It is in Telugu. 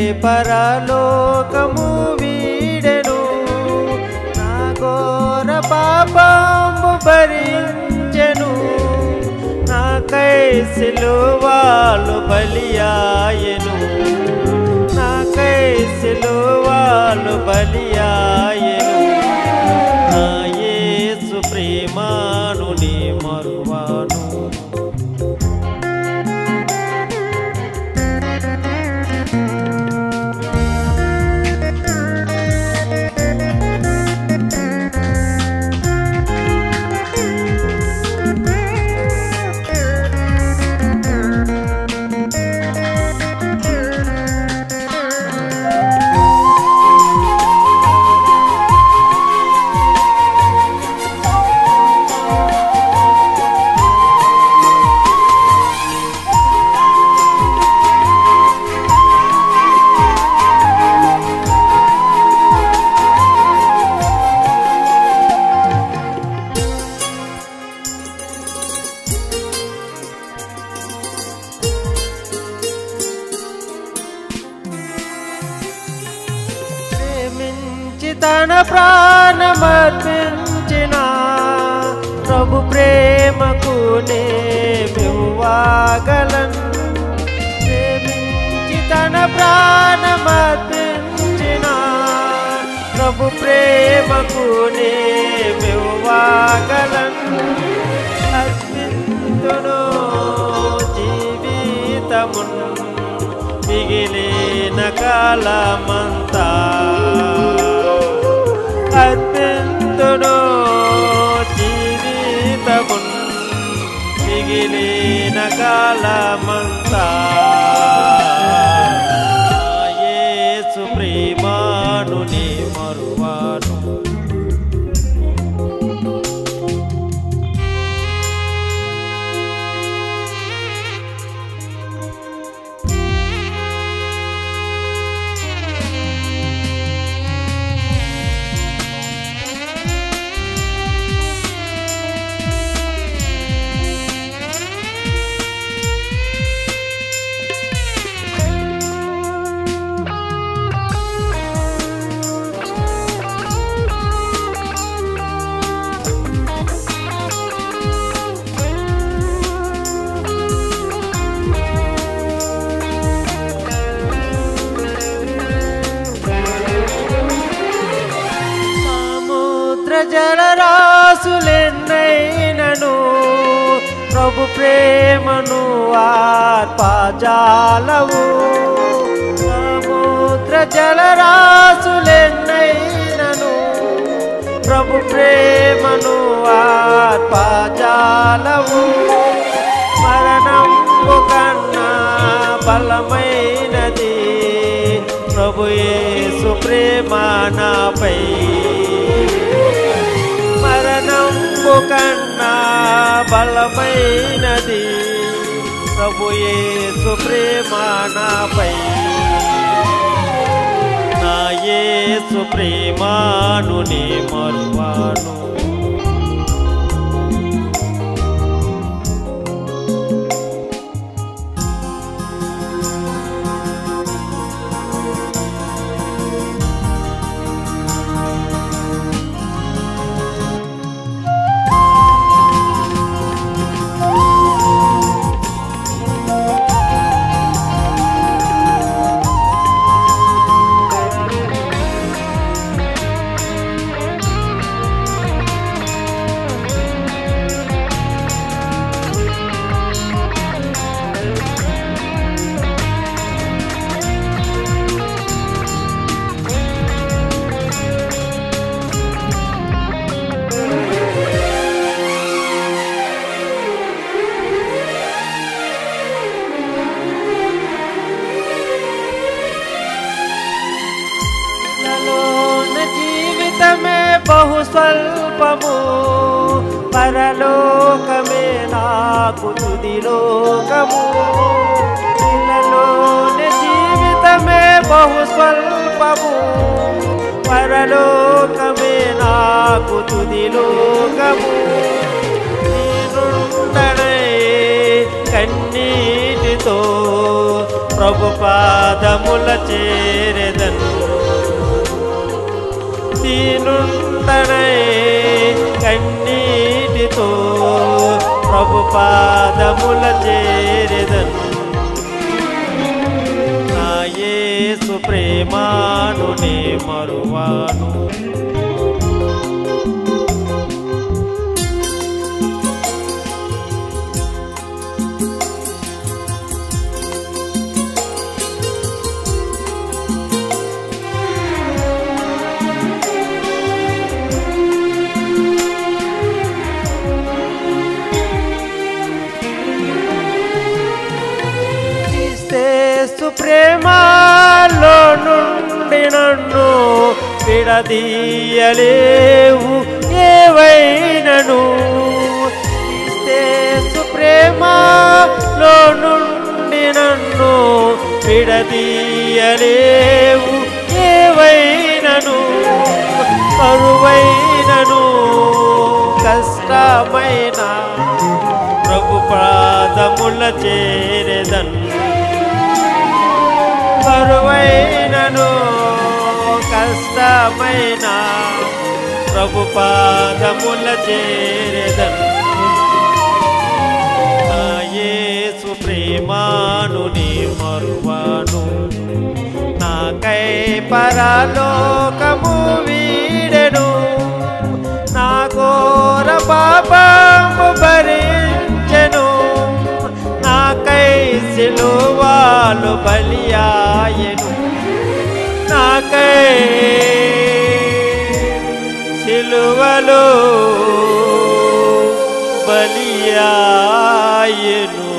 పరలోకము వీడెను నా ఘోర పాపము భరించెను నాకై సిలువాలు బలియాయెను నాకై సిలువాలు బలియాయెను నా యేసు ప్రేమాను నీ మరువాను ప్రేమించి తన ప్రాణమర్పించిన ప్రభు ప్రేమకు నేమివ్వాగలన్ ప్రేమించి తన ప్రాణమర్పించిన ప్రభు ప్రేమకు నేమివ్వాగలన్ అర్పింతును జీవితమున్ మిగిలిన కాలమంతా అర్పింతును జీవితమున్ మిగిలిన కాలమంతా నా యేసు ప్రేమాను నీ మరువాను సముద్ర జలరాశులెన్నైనను ప్రభు ప్రేమను ఆత్మజాలవు సముద్ర జలరాశులెన్నైనను ప్రభు ప్రేమను ఆత్మజాలవు మరణము కన్నా బలమైనది ప్రభు యేసు ప్రేమ నాపై మరణము కన్నా బలమైనది ప్రభు యేసు ప్రేమ నాపై నా యేసు ప్రేమాను నీ మరువాను ఇహలోన జీవితమే బహు స్వల్పము పరలోకమే నాకు తుది లోకము ఇహలోన జీవితమే బహు స్వల్పము పరలోకమే నాకు తుది లోకము నేనుండనే కన్నీటితో ప్రభు పాదముల చేరెదను దీనుండనై కన్నీటితో ప్రభు పాదముల చేరెదను నా యేసు ప్రేమాను నే మరువాను క్రీస్తేసు ప్రేమలో నుండి నన్ను విడదీయలేవు ఏవైనను క్రీస్తేసు ప్రేమలో నుండి నన్ను విడదీయలేవు ఏవైనను కరువైనను కష్టమైన ప్రభు పాదముల చేరెదన్ కరువైనను కష్టమైన ప్రభు పాదముల చేరెదన్ నా యేసు ప్రేమాను నీ మరువాను నాకై పరలోకము వీడెను నా ఘోర పాపము భరించెను నాకై సిలువాలు బలియాయెను నాకై సిలువలో బలియాయెను